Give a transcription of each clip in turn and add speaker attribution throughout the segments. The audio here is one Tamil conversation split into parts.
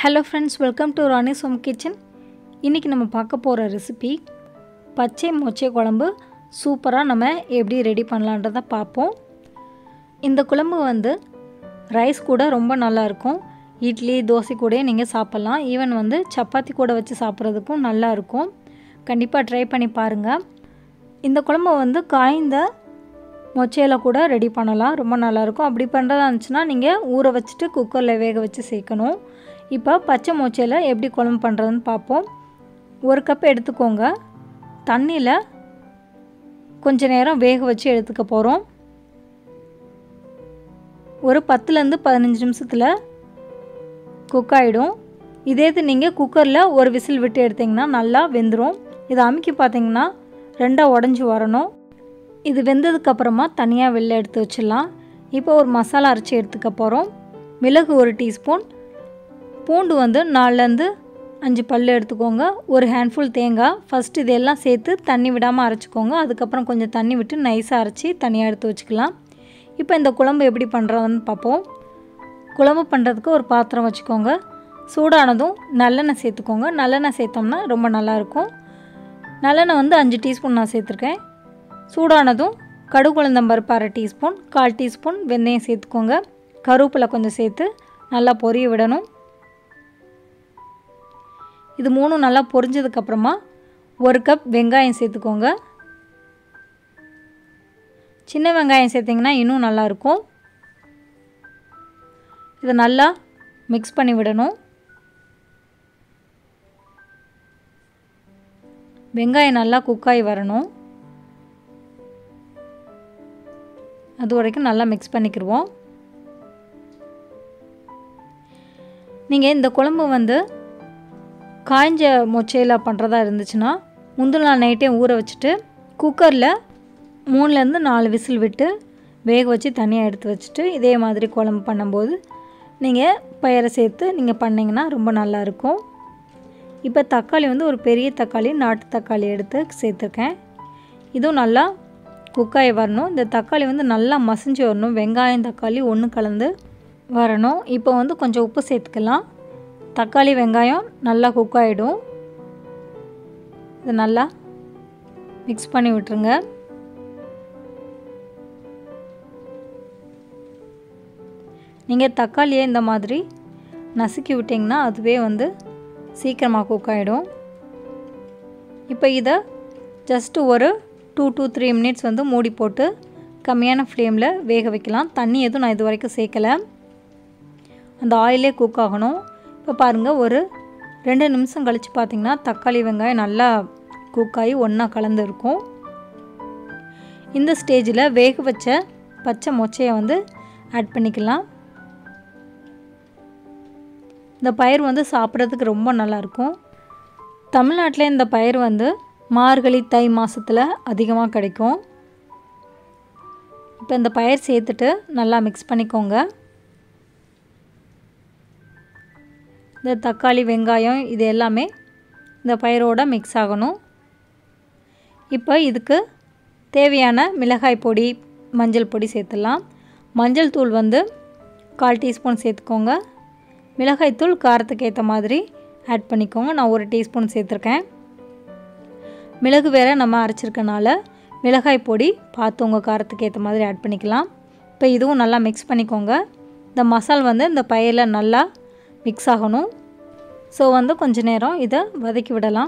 Speaker 1: hello friends welcome to Rani's home kitchen இன்றைக்கி நம்ம பார்க்க போகிற ரெசிபி பச்சை மொச்சை குழம்பு சூப்பராக நம்ம எப்படி ரெடி பண்ணலான்றதை பார்ப்போம் இந்த குழம்பு வந்து ரைஸ் கூட ரொம்ப நல்லாயிருக்கும் இட்லி தோசை கூட நீங்கள் சாப்பிட்லாம் ஈவன் வந்து சப்பாத்தி கூட வச்சு சாப்பிட்றதுக்கும் நல்லா இருக்கும் கண்டிப்பாக ட்ரை பண்ணி பாருங்கள் இந்த குழம்பு வந்து காய்ந்த மொச்சையில் கூட ரெடி பண்ணலாம் ரொம்ப நல்லாயிருக்கும் அப்படி பண்ணுறதா இருந்துச்சுன்னா நீங்கள் ஊற வச்சுட்டு குக்கரில் வேக வச்சு சேர்க்கணும் இப்போ பச்சை மொச்சையில் எப்படி குழம்பு பண்ணுறதுன்னு பார்ப்போம் ஒரு கப் எடுத்துக்கோங்க தண்ணியில் கொஞ்ச நேரம் வேக வச்சு எடுத்துக்க போகிறோம் ஒரு பத்துலேருந்து பதினஞ்சு நிமிஷத்தில் குக் ஆகிடும் இதே இது நீங்கள் குக்கரில் ஒரு விசில் விட்டு எடுத்திங்கன்னா நல்லா வெந்துடும் இதை அமுக்கி பார்த்தீங்கன்னா ரெண்டாக உடஞ்சி வரணும் இது வெந்ததுக்கப்புறமா தனியாக வெளில எடுத்து வச்சிடலாம் இப்போ ஒரு மசாலா அரைச்சி எடுத்துக்க போகிறோம் மிளகு ஒரு டீஸ்பூன் பூண்டு வந்து நாலுலேருந்து அஞ்சு பல் எடுத்துக்கோங்க ஒரு ஹேண்ட்ஃபுல் தேங்காய் ஃபஸ்ட்டு இதெல்லாம் சேர்த்து தண்ணி விடாமல் அரைச்சிக்கோங்க அதுக்கப்புறம் கொஞ்சம் தண்ணி விட்டு நைஸாக அரைச்சி தனியாக எடுத்து வச்சுக்கலாம் இப்போ இந்த குழம்பு எப்படி பண்ணுறதுன்னு பார்ப்போம் குழம்பு பண்ணுறதுக்கு ஒரு பாத்திரம் வச்சுக்கோங்க சூடானதும் நல்லெண்ணெய் சேர்த்துக்கோங்க நல்லெண்ணெய் சேர்த்தோம்னா ரொம்ப நல்லாயிருக்கும் நல்லெண்ணெய் வந்து அஞ்சு டீஸ்பூன் நான் சேர்த்துருக்கேன் சூடானதும் கடுகு உளுந்தம்பருப்பு அரை டீஸ்பூன் கால் டீஸ்பூன் வெந்தயம் சேர்த்துக்கோங்க கருவேப்பிலை கொஞ்சம் சேர்த்து நல்லா பொரிய விடணும் இது மூணும் நல்லா பொரிஞ்சதுக்கப்புறமா ஒரு கப் வெங்காயம் சேர்த்துக்கோங்க சின்ன வெங்காயம் சேர்த்திங்கன்னா இன்னும் நல்லாயிருக்கும் இதை நல்லா மிக்ஸ் பண்ணி விடணும் வெங்காயம் நல்லா குக்காகி வரணும் அது வரைக்கும் நல்லா மிக்ஸ் பண்ணிக்கிடுவோம் நீங்கள் இந்த குழம்பு வந்து காய்ஞ்ச மொச்சையில் பண்ணுறதா இருந்துச்சுன்னா முந்தின நாள் நைட்டே ஊற வச்சுட்டு குக்கரில் மூணுலேருந்து நாலு விசில் விட்டு வேக வச்சு தனியாக எடுத்து வச்சுட்டு இதே மாதிரி குழம்பு பண்ணும்போது நீங்கள் பயிரை சேர்த்து நீங்கள் பண்ணிங்கன்னா ரொம்ப நல்லாயிருக்கும் இப்போ தக்காளி வந்து ஒரு பெரிய தக்காளி நாட்டு தக்காளி எடுத்து சேர்த்துருக்கேன் இதுவும் நல்லா குக்காய் வரணும் இந்த தக்காளி வந்து நல்லா மசிஞ்சு வரணும் வெங்காயம் தக்காளி ஒன்று கலந்து வரணும் இப்போ வந்து கொஞ்சம் உப்பு சேர்த்துக்கலாம் தக்காளி வெங்காயம் நல்லா குக் ஆகிடும் இது நல்லா மிக்ஸ் பண்ணி விட்டுருங்க நீங்கள் தக்காளியை இந்த மாதிரி நசுக்கி விட்டிங்கன்னா அதுவே வந்து சீக்கிரமாக குக் ஆகிடும் இப்போ இதை ஜஸ்ட்டு ஒரு டூ டூ த்ரீ மினிட்ஸ் வந்து மூடி போட்டு கம்மியான ஃப்ளேமில் வேக வைக்கலாம் தண்ணி எதுவும் நான் இது வரைக்கும் சேர்க்கலை அந்த ஆயிலே குக் ஆகணும் இப்போ பாருங்கள் ஒரு ரெண்டு நிமிஷம் கழித்து பார்த்திங்கன்னா தக்காளி வெங்காயம் நல்லா குக் ஆகி ஒன்றா கலந்து இருக்கும் இந்த ஸ்டேஜில் வேக வச்ச பச்சை மொச்சையை வந்து ஆட் பண்ணிக்கலாம் இந்த பயிர் வந்து சாப்பிட்றதுக்கு ரொம்ப நல்லாயிருக்கும் தமிழ்நாட்டில் இந்த பயிர் வந்து மார்கழி தை மாதத்தில் அதிகமாக கிடைக்கும் இப்போ இந்த பயிர் சேர்த்துட்டு நல்லா மிக்ஸ் பண்ணிக்கோங்க இந்த தக்காளி வெங்காயம் இது எல்லாமே இந்த பயிரோடு மிக்ஸ் ஆகணும் இப்போ இதுக்கு தேவையான மிளகாய் பொடி மஞ்சள் பொடி சேர்த்துடலாம் மஞ்சள் தூள் வந்து கால் டீஸ்பூன் சேர்த்துக்கோங்க மிளகாய்த்தூள் காரத்துக்கு ஏற்ற மாதிரி ஆட் பண்ணிக்கோங்க நான் ஒரு டீஸ்பூன் சேர்த்துருக்கேன் மிளகு வேறு நம்ம அரைச்சிருக்கனால மிளகாய் பொடி பார்த்து உங்கள் காரத்துக்கு ஏற்ற மாதிரி ஆட் பண்ணிக்கலாம் இப்போ இதுவும் நல்லா மிக்ஸ் பண்ணிக்கோங்க இந்த மசால் வந்து இந்த பயிரில் நல்லா மிக்ஸ் ஆகணும் ஸோ வந்து கொஞ்ச நேரம் இதை வதக்கி விடலாம்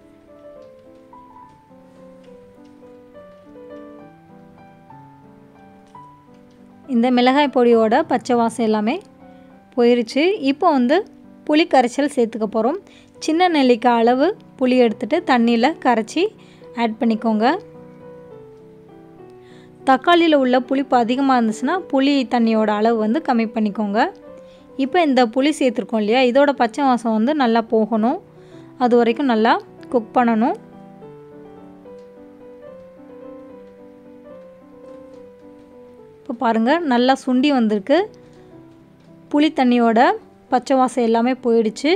Speaker 1: இந்த மிளகாய் பொடியோட பச்சை வாசம் எல்லாமே போயிருச்சு இப்போ வந்து புளி கரைச்சல் சேர்த்துக்க போகிறோம் சின்ன நெல்லிக்காய் அளவு புளி எடுத்துகிட்டு தண்ணியில் கரைச்சி ஆட் பண்ணிக்கோங்க தக்காளியில் உள்ள புளிப்பு அதிகமாக இருந்துச்சுன்னா புளி தண்ணியோட அளவு வந்து கம்மி பண்ணிக்கோங்க இப்போ இந்த புளி சேர்த்துருக்கோம் இல்லையா இதோட பச்சை வாசம் வந்து நல்லா போகணும் அது வரைக்கும் நல்லா குக் பண்ணணும் இப்போ பாருங்கள் நல்லா சுண்டி வந்திருக்கு புளி தண்ணியோட பச்சை வாசம் எல்லாமே போயிடுச்சு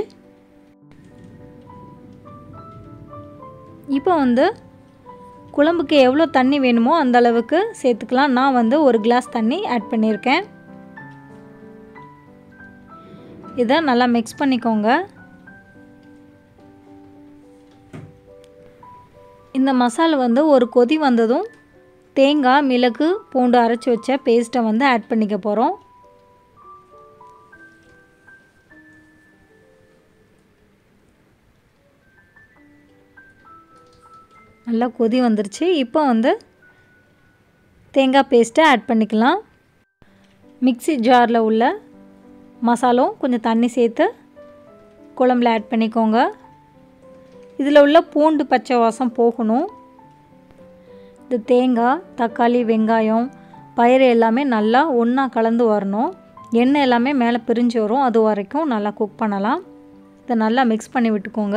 Speaker 1: இப்போ வந்து குழம்புக்கு எவ்வளோ தண்ணி வேணுமோ அந்த அளவுக்கு சேர்த்துக்கலாம் நான் வந்து ஒரு கிளாஸ் தண்ணி ஆட் பண்ணியிருக்கேன் இதை நல்லா மிக்ஸ் பண்ணிக்கோங்க இந்த மசாலா வந்து ஒரு கொதி வந்ததும் தேங்காய் மிளகு பூண்டு அரைச்சி வச்ச பேஸ்ட்டை வந்து ஆட் பண்ணிக்க போகிறோம் நல்லா கொதி வந்துருச்சு இப்போ வந்து தேங்காய் பேஸ்ட்டை ஆட் பண்ணிக்கலாம் மிக்சி ஜாரில் உள்ள மசாலும் கொஞ்சம் தண்ணி சேர்த்து குழம்புல ஆட் பண்ணிக்கோங்க இதில் உள்ள பூண்டு பச்சை வாசம் போகணும் இந்த தேங்காய் தக்காளி வெங்காயம் பயிறு எல்லாமே நல்லா ஒன்றா கலந்து வரணும் எண்ணெய் எல்லாமே மேலே பிரிஞ்சு வரும் அது வரைக்கும் நல்லா குக் பண்ணலாம் இதை நல்லா மிக்ஸ் பண்ணி விட்டுக்கோங்க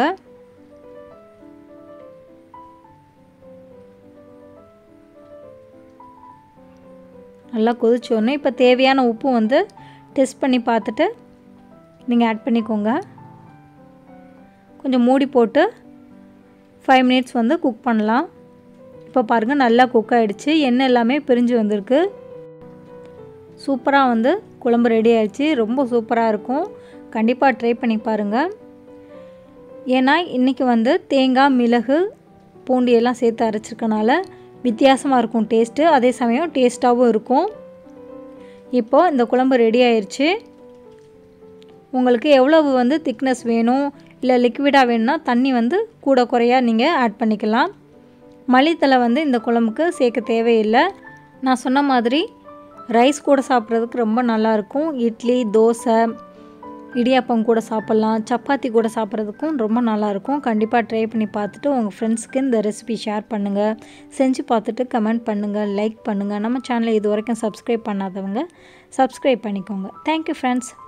Speaker 1: நல்லா கொதிச்சோடனே இப்போ தேவையான உப்பு வந்து டெஸ்ட் பண்ணி பார்த்துட்டு நீங்கள் ஆட் பண்ணிக்கோங்க கொஞ்சம் மூடி போட்டு ஃபைவ் மினிட்ஸ் வந்து குக் பண்ணலாம் இப்போ பாருங்கள் நல்லா குக் ஆகிடுச்சு எண்ணெய் எல்லாமே பிரிஞ்சு வந்திருக்கு சூப்பராக வந்து குழம்பு ரெடி ஆயிடுச்சு ரொம்ப சூப்பராக இருக்கும் கண்டிப்பாக ட்ரை பண்ணி பாருங்கள் ஏன்னா இன்றைக்கி வந்து தேங்காய் மிளகு பூண்டு எல்லாம் சேர்த்து அரைச்சிருக்கனால வித்தியாசமாக இருக்கும் டேஸ்ட்டு அதே சமயம் டேஸ்ட்டாகவும் இருக்கும் இப்போது இந்த குழம்பு ரெடி ஆயிடுச்சு உங்களுக்கு எவ்வளவு வந்து திக்னஸ் வேணும் இல்லை லிக்விடாக வேணும்னா தண்ணி வந்து கூட குறையாக நீங்கள் ஆட் பண்ணிக்கலாம் மல்லித்தலை வந்து இந்த குழம்புக்கு சேர்க்க தேவையில்லை நான் சொன்ன மாதிரி ரைஸ் கூட சாப்பிட்றதுக்கு ரொம்ப நல்லாயிருக்கும் இட்லி தோசை இடியாப்பம் கூட சாப்பிட்லாம் சப்பாத்தி கூட சாப்பிட்றதுக்கும் ரொம்ப நல்லாயிருக்கும் கண்டிப்பாக ட்ரை பண்ணி பார்த்துட்டு உங்கள் ஃப்ரெண்ட்ஸ்க்கு இந்த ரெசிபி ஷேர் பண்ணுங்கள் செஞ்சு பார்த்துட்டு கமெண்ட் பண்ணுங்கள் லைக் பண்ணுங்கள் நம்ம சேனலை இது வரைக்கும் சப்ஸ்கிரைப் பண்ணாதவங்க சப்ஸ்கிரைப் பண்ணிக்கோங்க தேங்க்யூ ஃப்ரெண்ட்ஸ்